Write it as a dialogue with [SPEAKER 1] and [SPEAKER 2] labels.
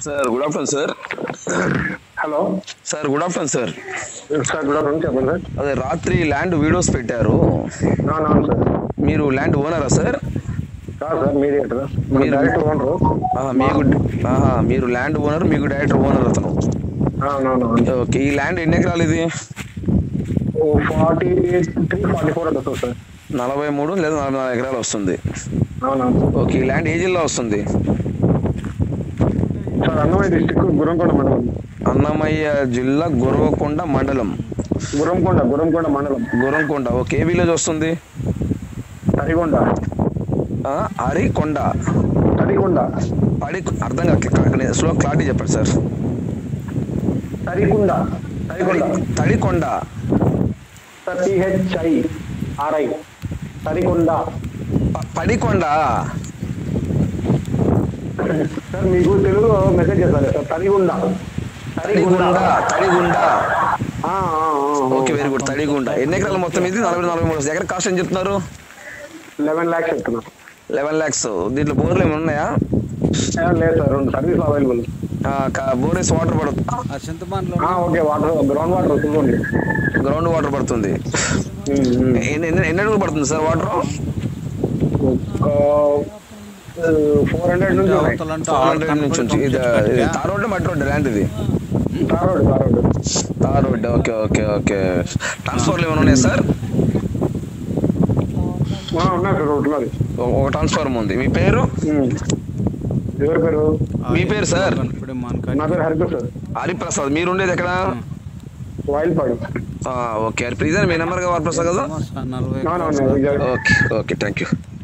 [SPEAKER 1] Sir good afternoon sir
[SPEAKER 2] hello
[SPEAKER 1] sir good afternoon sir
[SPEAKER 2] sir good afternoon చెప్పండి sir
[SPEAKER 1] అదే రాత్రి land videos పెట్టారు
[SPEAKER 2] అవునవును సార్
[SPEAKER 1] మీరు ల్యాండ్ ఓనరా సార్
[SPEAKER 2] కాదు సార్ మీడియేటర్ మీరు
[SPEAKER 1] మీరు-
[SPEAKER 2] డైరెక్ట్ ఓనరు
[SPEAKER 1] ఆహా, మీకు ఆహా, మీరు ల్యాండ్ ఓనర్ మీకు డైరెక్టర్ ఓనర్ అతను
[SPEAKER 2] అవునవును
[SPEAKER 1] ఓకే ఈ ల్యాండ్ ఎన్ని ఎకరాలు ఇది
[SPEAKER 2] ఫార్టీ త్రీ ఫార్టీ ఫోర్ అంటే వస్తుంది సార్
[SPEAKER 1] నలభై మూడు లేదా నలభై నాలుగు ఎకరాలు వస్తుంది
[SPEAKER 2] అవునవును
[SPEAKER 1] ఓకే ఈ ల్యాండ్ ఏ జిల్లా వస్తుంది
[SPEAKER 2] సార్ అన్నమయ్య డిస్టిక్ గురంకొండ మండలం
[SPEAKER 1] అన్నమయ్య జిల్లా గురవకొండ మండలం
[SPEAKER 2] గురంకొండ గురంకొండ మండలం
[SPEAKER 1] గురంకొండ ఓకే ఏ విలేజ్ వస్తుంది
[SPEAKER 2] తడిగొండ
[SPEAKER 1] ఆ, హరికొండ
[SPEAKER 2] తడికొండ
[SPEAKER 1] పడి అర్థం కాదు స్లో క్లారిటీ చెప్పండి sir
[SPEAKER 2] Tadikonda Tadikonda
[SPEAKER 1] Tadikonda
[SPEAKER 2] sir THI RI Tadikonda
[SPEAKER 1] ప- పడికొండ
[SPEAKER 2] సార్ మీకు తెలుగు మెసేజ్ చేస్తారు సార్ తడిగుండ
[SPEAKER 1] తడిగుండ తడిగుండ
[SPEAKER 2] ఆ, ఆ, ఆ,
[SPEAKER 1] ఓకే వెరీ గుడ్ తడిగుండ ఎన్ని ఎకరాలు మొత్తం ఇది నలభై నలభై మూడు ఎకర కాస్ట్ అని చెప్తున్నారు
[SPEAKER 2] లెవెన్ ల్యాక్స్ చెప్తున్నా
[SPEAKER 1] లెవెన్ ల్యాక్స్ దీంట్లో బోర్లు ఏమైనా ఉన్నాయా
[SPEAKER 2] ఏం లేదు సార్ రెండు సర్వీస్ అవైలబుల్
[SPEAKER 1] ఆ, క- బోర్ వేసి వాటర్ పడుతుంది
[SPEAKER 3] ఆ చింతపండులో
[SPEAKER 2] ఓకే వాటర్ గ్రౌండ్ వాటర్ చూడండి
[SPEAKER 1] గ్రౌండ్ వాటర్ పడుతుంది ఎన్ని ఎన్ని ఎన్ని అడుగులు పడుతుంది సార్ వాటర్
[SPEAKER 2] ఫోర్ హండ్రెడ్ నుంచి ఉన్నాయి.
[SPEAKER 3] అవతలంటే
[SPEAKER 1] ఫోర్
[SPEAKER 3] ఆరు
[SPEAKER 1] హండ్రెడ్ నుంచి
[SPEAKER 3] కనపడి
[SPEAKER 1] ఇది
[SPEAKER 3] పంపించి
[SPEAKER 1] ఇది
[SPEAKER 3] పెట్టా.
[SPEAKER 1] తార్ రోడ్ మట్టి రోడ్ ల్యాండ్ ఇది
[SPEAKER 2] tar road tar road
[SPEAKER 1] tar road okay okay okay ట్రాన్స్ఫర్లు ఏమైనా ఉన్నాయా సార్
[SPEAKER 2] ఆ, ఉన్నాయి సార్ ఒకటి ఉన్నది
[SPEAKER 1] ఒక- ఒక ట్రాన్స్ఫార్మ్ ఉంది మీ పేరు
[SPEAKER 2] ఉమ్. ఎవరి పేరు
[SPEAKER 1] మీ పేరు సార్?
[SPEAKER 3] కనపడే మనకాడ
[SPEAKER 2] నా పేరు హరిప్రసాద్
[SPEAKER 1] హరిప్రసాద్ మీరు ఉండేది ఎక్కడ
[SPEAKER 2] వైల్పాడు
[SPEAKER 1] ఆ, ఓకే హరిప్రసాద్ మీ నెంబర్గా హరిప్రసాద్ కదా
[SPEAKER 3] నలభై
[SPEAKER 2] అవునవును Vijay
[SPEAKER 1] okay okay thank you